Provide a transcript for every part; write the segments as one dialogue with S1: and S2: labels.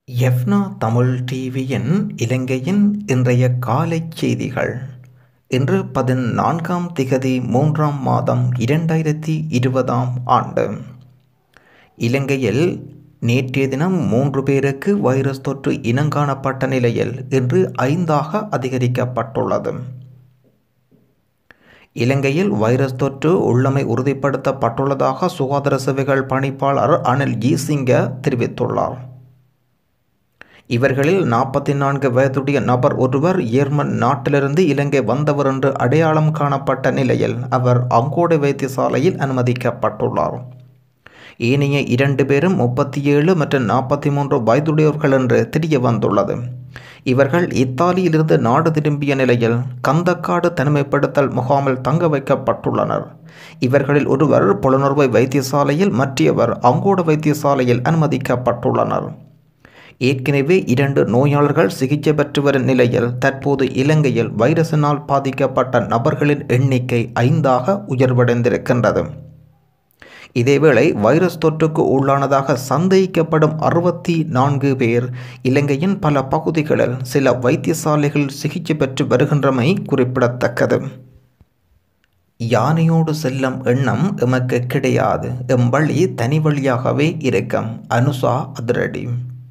S1: எஃப்னா தமிழ் டிவியின் இலங்கையின் இன்றைய காலைச் செய்திகள் இன்று பதினான்காம் திகதி மூன்றாம் மாதம் இரண்டாயிரத்தி இருபதாம் ஆண்டு இலங்கையில் நேற்றைய தினம் மூன்று பேருக்கு வைரஸ் தொற்று இனங்காணப்பட்ட நிலையில் இன்று ஐந்தாக அதிகரிக்கப்பட்டுள்ளது இலங்கையில் வைரஸ் தொற்று உள்ளமை உறுதிப்படுத்தப்பட்டுள்ளதாக சுகாதார சேவைகள் பணிப்பாளர் அனில் ஜீசிங்க தெரிவித்துள்ளார் இவர்களில் நாற்பத்தி நான்கு வயதுடைய நபர் ஒருவர் ஏர்மன் நாட்டிலிருந்து இலங்கை வந்தவர் என்று அடையாளம் காணப்பட்ட நிலையில் அவர் அங்கோடு வைத்தியசாலையில் அனுமதிக்கப்பட்டுள்ளார் ஏனைய இரண்டு பேரும் முப்பத்தி ஏழு மற்றும் நாற்பத்தி மூன்று வயதுடையவர்கள் என்று தெரிய வந்துள்ளது இவர்கள் இத்தாலியிலிருந்து நாடு திரும்பிய நிலையில் கந்தக்காடு தனிமைப்படுத்தல் முகாமில் தங்க வைக்கப்பட்டுள்ளனர் இவர்களில் ஒருவர் புலனறுவை வைத்தியசாலையில் மற்றவர் அங்கோடு வைத்தியசாலையில் அனுமதிக்கப்பட்டுள்ளனர் ஏற்கனவே இரண்டு நோயாளர்கள் சிகிச்சை பெற்று வரும் நிலையில் தற்போது இலங்கையில் வைரஸினால் பாதிக்கப்பட்ட நபர்களின் எண்ணிக்கை ஐந்தாக உயர்வடைந்திருக்கின்றது இதேவேளை வைரஸ் தொற்றுக்கு உள்ளானதாக சந்தேகிக்கப்படும் அறுபத்தி நான்கு பேர் இலங்கையின் பல பகுதிகளில் சில வைத்தியசாலைகளில் சிகிச்சை பெற்று வருகின்றமை குறிப்பிடத்தக்கது யானையோடு செல்லும் எண்ணம் எமக்கு கிடையாது எம் வழி தனி வழியாகவே இருக்கும் அனுசா அதிரடி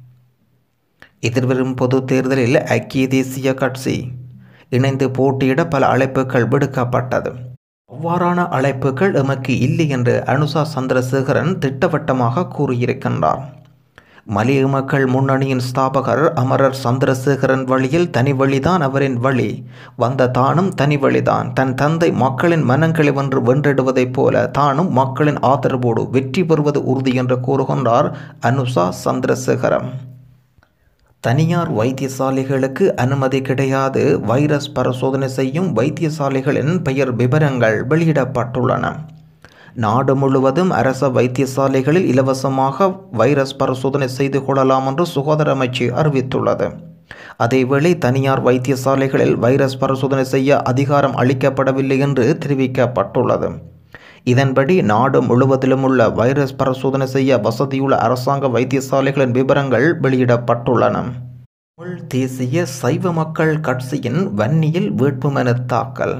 S1: எதிர்வரும் பொது தேர்தலில் ஐக்கிய தேசிய கட்சி இணைந்து போட்டியிட பல அழைப்புகள் விடுக்கப்பட்டது அவ்வாறான அழைப்புகள் எமக்கு இல்லை என்று அனுசா சந்திரசேகரன் திட்டவட்டமாக கூறியிருக்கின்றார் மலிய மக்கள் முன்னணியின் ஸ்தாபகர் அமரர் சந்திரசேகரன் வழியில் தனி வழிதான் அவரின் வழி வந்த தானும் தனி வழிதான் தன் தந்தை மக்களின் மனங்களை வென்று வென்றிடுவதைப் போல தானும் மக்களின் ஆதரவோடு வெற்றி பெறுவது உறுதி என்று கூறுகின்றார் அனுசா சந்திரசேகரன் தனியார் வைத்தியசாலைகளுக்கு அனுமதி கிடையாது வைரஸ் பரிசோதனை செய்யும் வைத்தியசாலைகளின் பெயர் விவரங்கள் வெளியிடப்பட்டுள்ளன நாடு முழுவதும் அரச வைத்தியசாலைகளில் இலவசமாக வைரஸ் பரிசோதனை செய்து கொள்ளலாம் என்று சுகாதார அமைச்சு அறிவித்துள்ளது அதேவேளை தனியார் வைத்தியசாலைகளில் வைரஸ் பரிசோதனை செய்ய அதிகாரம் அளிக்கப்படவில்லை என்று தெரிவிக்கப்பட்டுள்ளது இதன்படி நாடு முழுவதிலும் உள்ள வைரஸ் பரிசோதனை செய்ய வசதியுள்ள அரசாங்க வைத்தியசாலைகளின் விவரங்கள் வெளியிடப்பட்டுள்ளன தமிழ் தேசிய சைவ மக்கள் கட்சியின் வன்னியில் வேட்புமனு தாக்கல்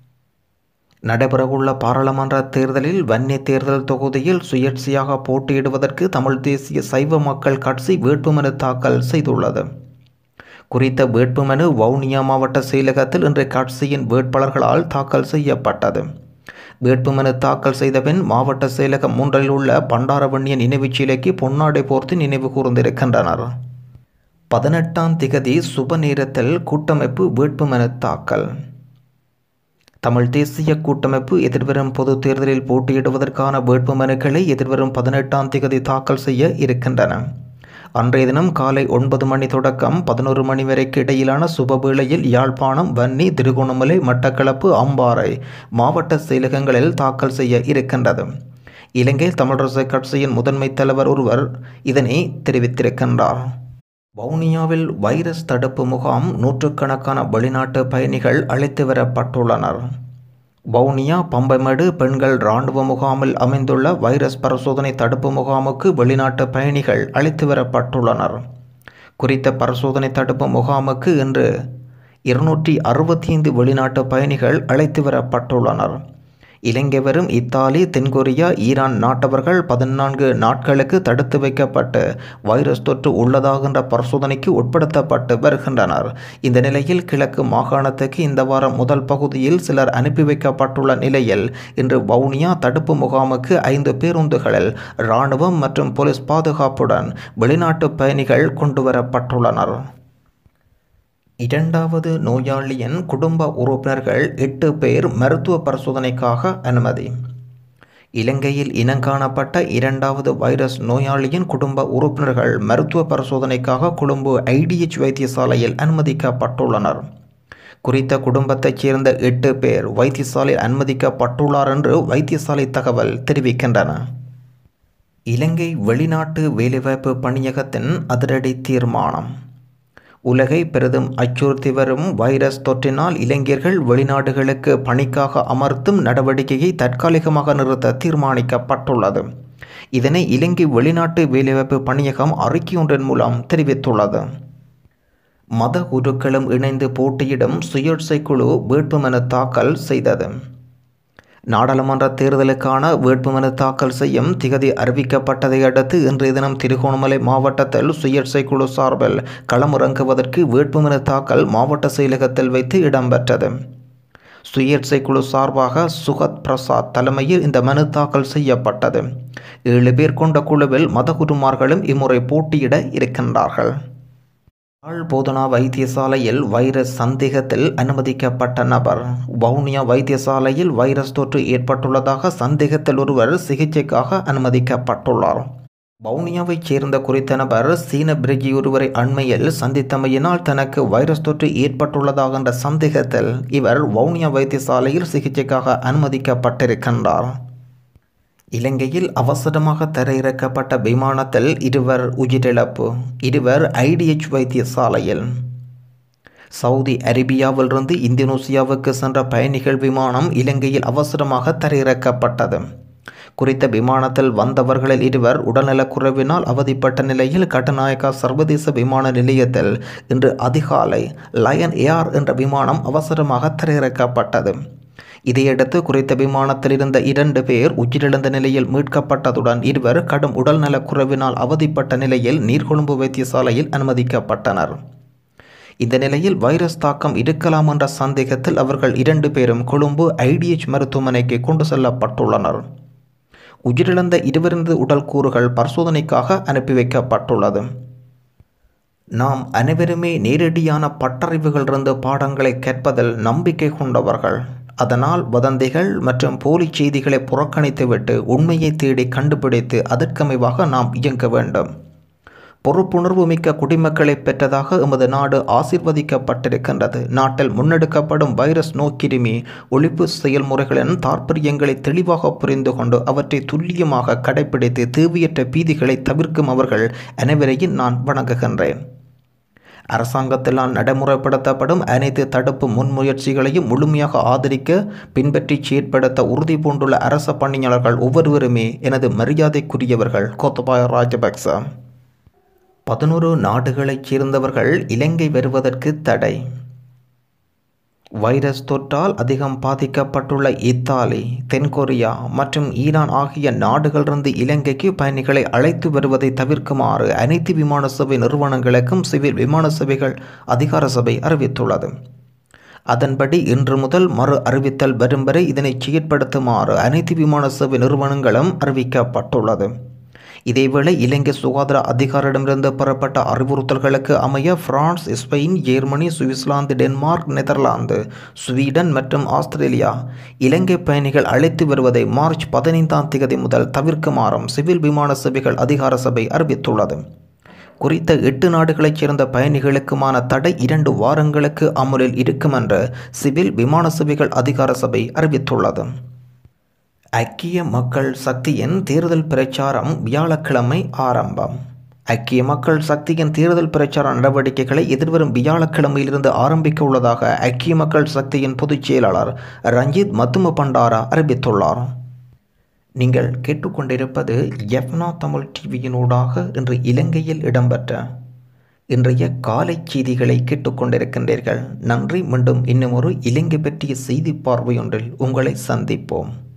S1: நடைபெறவுள்ள பாராளுமன்ற தேர்தலில் வன்னி தேர்தல் தொகுதியில் சுயேட்சையாக போட்டியிடுவதற்கு தமிழ் தேசிய சைவ மக்கள் கட்சி வேட்புமனு தாக்கல் செய்துள்ளது குறித்த வேட்புமனு வவுனியா மாவட்ட செயலகத்தில் இன்று கட்சியின் வேட்பாளர்களால் தாக்கல் செய்யப்பட்டது வேட்புமனு தாக்கல் செய்த பின் மாவட்ட செயலகம் மூன்றில் உள்ள பண்டாரவண்ணிய நினைவுச் சிலைக்கு பொன்னாடை போர்த்து நினைவு கூர்ந்திருக்கின்றனர் பதினெட்டாம் திகதி சுப நேரத்தில் கூட்டமைப்பு வேட்புமனு தாக்கல் தமிழ் தேசிய கூட்டமைப்பு எதிர்வரும் பொது தேர்தலில் போட்டியிடுவதற்கான வேட்புமனுக்களை எதிர்வரும் பதினெட்டாம் திகதி தாக்கல் செய்ய இருக்கின்றன அன்றைய தினம் காலை ஒன்பது மணி தொடக்கம் பதினோரு மணி வரைக்கு இடையிலான சுபவேளையில் யாழ்ப்பாணம் வன்னி திருகோணமலை மட்டக்களப்பு அம்பாறை மாவட்ட செயலகங்களில் தாக்கல் செய்ய இருக்கின்றது இலங்கை தமிழரசு கட்சியின் முதன்மை தலைவர் ஒருவர் இதனை தெரிவித்திருக்கின்றார் வவுனியாவில் வைரஸ் தடுப்பு முகாம் நூற்றுக்கணக்கான வெளிநாட்டு பயணிகள் அழைத்து வரப்பட்டுள்ளனர் வவுனியா பம்பைமேடு பெண்கள் இராணுவ முகாமில் அமைந்துள்ள வைரஸ் பரிசோதனை தடுப்பு முகாமுக்கு வெளிநாட்டு பயணிகள் அழைத்து வரப்பட்டுள்ளனர் குறித்த பரிசோதனை தடுப்பு முகாமுக்கு இன்று இருநூற்றி அறுபத்தி ஐந்து வெளிநாட்டு பயணிகள் அழைத்து வரப்பட்டுள்ளனர் இலங்கை வரும் இத்தாலி தென்கொரியா ஈரான் நாட்டவர்கள் பதினான்கு நாட்களுக்கு தடுத்து வைக்கப்பட்டு வைரஸ் தொற்று உள்ளதாகின்ற பரிசோதனைக்கு உட்படுத்தப்பட்டு வருகின்றனர் இந்த நிலையில் கிழக்கு மாகாணத்துக்கு இந்த வாரம் முதல் பகுதியில் சிலர் அனுப்பி வைக்கப்பட்டுள்ள நிலையில் இன்று வவுனியா தடுப்பு முகாமுக்கு ஐந்து பேருந்துகளில் இராணுவம் மற்றும் போலீஸ் பாதுகாப்புடன் வெளிநாட்டு பயணிகள் கொண்டுவரப்பட்டுள்ளனர் இரண்டாவது நோயாளியின் குடும்ப உறுப்பினர்கள் எட்டு பேர் மருத்துவ பரிசோதனைக்காக அனுமதி இலங்கையில் இனங்காணப்பட்ட இரண்டாவது வைரஸ் நோயாளியின் குடும்ப உறுப்பினர்கள் மருத்துவ பரிசோதனைக்காக கொழும்பு ஐடிஎச் வைத்தியசாலையில் அனுமதிக்கப்பட்டுள்ளனர் குறித்த குடும்பத்தைச் சேர்ந்த எட்டு பேர் வைத்தியசாலையில் அனுமதிக்கப்பட்டுள்ளார் என்று வைத்தியசாலை தகவல் தெரிவிக்கின்றன இலங்கை வெளிநாட்டு வேலைவாய்ப்பு பணியகத்தின் அதிரடி தீர்மானம் உலகை பெரிதும் அச்சுறுத்தி வரும் வைரஸ் தொற்றினால் இளைஞர்கள் வெளிநாடுகளுக்கு பணிக்காக அமர்த்தும் நடவடிக்கையை தற்காலிகமாக நிறுத்த தீர்மானிக்கப்பட்டுள்ளது இதனை இலங்கை வெளிநாட்டு வேலைவாய்ப்பு பணியகம் அறிக்கையொன்றின் மூலம் தெரிவித்துள்ளது மத குருக்களும் இணைந்து போட்டியிடும் சுயேட்சை குழு வேட்புமனு தாக்கல் செய்தது நாடாளுமன்ற தேர்தலுக்கான வேட்புமனு தாக்கல் செய்யும் திகதி அறிவிக்கப்பட்டதை அடுத்து இன்றைய தினம் திருகோணமலை மாவட்டத்தில் சுயேட்சை குழு சார்பில் களமிறங்குவதற்கு வேட்புமனு தாக்கல் மாவட்ட செயலகத்தில் வைத்து இடம்பெற்றது சுயேட்சை குழு சார்பாக சுகத் பிரசாத் தலைமையில் இந்த மனு தாக்கல் செய்யப்பட்டது ஏழு பேர் கொண்ட குழுவில் மதகுருமார்களும் இம்முறை போட்டியிட இருக்கின்றார்கள் யாழ் போதனா வைத்தியசாலையில் வைரஸ் சந்தேகத்தில் அனுமதிக்கப்பட்ட நபர் வவுனியா வைத்தியசாலையில் வைரஸ் தொற்று ஏற்பட்டுள்ளதாக சந்தேகத்தில் ஒருவர் சிகிச்சைக்காக அனுமதிக்கப்பட்டுள்ளார் வவுனியாவைச் சேர்ந்த குறித்த நபர் சீன பிரிட்ஜி ஒருவரை அண்மையில் சந்தித்தமையினால் தனக்கு வைரஸ் தொற்று ஏற்பட்டுள்ளதாக என்ற சந்தேகத்தில் இவர் வவுனியா வைத்தியசாலையில் சிகிச்சைக்காக அனுமதிக்கப்பட்டிருக்கின்றார் இலங்கையில் அவசரமாக தரையிறக்கப்பட்ட விமானத்தில் இருவர் உயிரிழப்பு இருவர் ஐடிஎச் வைத்தியசாலையில் சவுதி அரேபியாவிலிருந்து இந்தோனேசியாவுக்கு சென்ற பயணிகள் விமானம் இலங்கையில் அவசரமாக தரையிறக்கப்பட்டது குறித்த விமானத்தில் வந்தவர்களில் இருவர் உடல்நலக்குறைவினால் அவதிப்பட்ட நிலையில் கட்டுநாயக்கா சர்வதேச விமான நிலையத்தில் இன்று அதிகாலை லயன் ஏர் என்ற விமானம் அவசரமாக தரையிறக்கப்பட்டது இதையடுத்து குறித்த விமானத்தில் இருந்த இரண்டு பேர் உயிரிழந்த நிலையில் மீட்கப்பட்டதுடன் இருவர் கடும் உடல்நலக் குறைவினால் அவதிப்பட்ட நிலையில் நீர்கொழும்பு வைத்தியசாலையில் அனுமதிக்கப்பட்டனர் இந்த நிலையில் வைரஸ் தாக்கம் இருக்கலாம் என்ற சந்தேகத்தில் அவர்கள் இரண்டு பேரும் கொழும்பு ஐடிஎச் மருத்துவமனைக்கு கொண்டு செல்லப்பட்டுள்ளனர் உயிரிழந்த இருவரது உடல் கூறுகள் பரிசோதனைக்காக அனுப்பி வைக்கப்பட்டுள்ளது நாம் அனைவருமே நேரடியான பட்டறிவுகளிலிருந்து பாடங்களை கேட்பதில் நம்பிக்கை கொண்டவர்கள் அதனால் வதந்திகள் மற்றும் போலி செய்திகளை புறக்கணித்துவிட்டு உண்மையை தேடி கண்டுபிடித்து அதற்கமைவாக நாம் இயங்க வேண்டும் பொறுப்புணர்வு மிக்க குடிமக்களை பெற்றதாக எமது நாடு ஆசிர்வதிக்கப்பட்டிருக்கின்றது நாட்டில் முன்னெடுக்கப்படும் வைரஸ் நோக்கிருமி ஒழிப்பு செயல்முறைகளின் தாற்பயங்களை தெளிவாக புரிந்து கொண்டு அவற்றை துல்லியமாக கடைபிடித்து தேவையற்ற பீதிகளை தவிர்க்கும் அவர்கள் அனைவரையும் நான் வணங்குகின்றேன் அரசாங்கத்தினால் நடைமுறைப்படுத்தப்படும் அனைத்து தடுப்பு முன்முயற்சிகளையும் முழுமையாக ஆதரிக்க பின்பற்றி செயற்படுத்த உறுதி பூண்டுள்ள அரச பணியாளர்கள் ஒவ்வொருவருமே எனது மரியாதைக்குரியவர்கள் கோத்தபாய ராஜபக்ச பதினோரு நாடுகளைச் சேர்ந்தவர்கள் இலங்கை வருவதற்கு தடை வைரஸ் தொற்றால் அதிகம் பாதிக்கப்பட்டுள்ள இத்தாலி தென்கொரியா மற்றும் ஈரான் ஆகிய நாடுகளிலிருந்து இலங்கைக்கு பயணிகளை அழைத்து வருவதை தவிர்க்குமாறு அனைத்து விமான சேவை நிறுவனங்களுக்கும் சிவில் விமான சேவைகள் அதிகார சபை அறிவித்துள்ளது அதன்படி இன்று முதல் மறு அறிவித்தல் வரும் வரை இதனை செயற்படுத்துமாறு அனைத்து விமான சேவை நிறுவனங்களும் அறிவிக்கப்பட்டுள்ளது இதேவேளை இலங்கை சுகாதார அதிகாரிடமிருந்து பெறப்பட்ட அறிவுறுத்தல்களுக்கு அமைய France Spain Germany Switzerland Denmark Netherlands Sweden மற்றும் ஆஸ்திரேலியா இலங்கை பயணிகள் அழைத்து வருவதை மார்ச் பதினைந்தாம் தேதி முதல் தவிர்க்குமாறும் சிவில் விமான சேவைகள் அதிகார சபை அறிவித்துள்ளது குறித்த எட்டு நாடுகளைச் சேர்ந்த பயணிகளுக்குமான தடை இரண்டு வாரங்களுக்கு அமலில் இருக்கும் என்று சிவில் விமான சேவைகள் அதிகார சபை அறிவித்துள்ளது ஐக்கிய மக்கள் சக்தியின் தேர்தல் பிரச்சாரம் வியாழக்கிழமை ஆரம்பம் ஐக்கிய மக்கள் சக்தியின் தேர்தல் பிரச்சார நடவடிக்கைகளை எதிர்வரும் வியாழக்கிழமையிலிருந்து ஆரம்பிக்க உள்ளதாக ஐக்கிய மக்கள் சக்தியின் பொதுச் செயலாளர் ரஞ்சித் மத்தும பண்டாரா அறிவித்துள்ளார் நீங்கள் கேட்டுக்கொண்டிருப்பது எஃப்னா தமிழ் டிவியினூடாக இன்று இலங்கையில் இடம்பெற்ற இன்றைய காலை செய்திகளை கேட்டுக்கொண்டிருக்கின்றீர்கள் நன்றி மீண்டும் இன்னும் ஒரு இலங்கை பற்றிய செய்தி பார்வையொன்றில் உங்களை சந்திப்போம்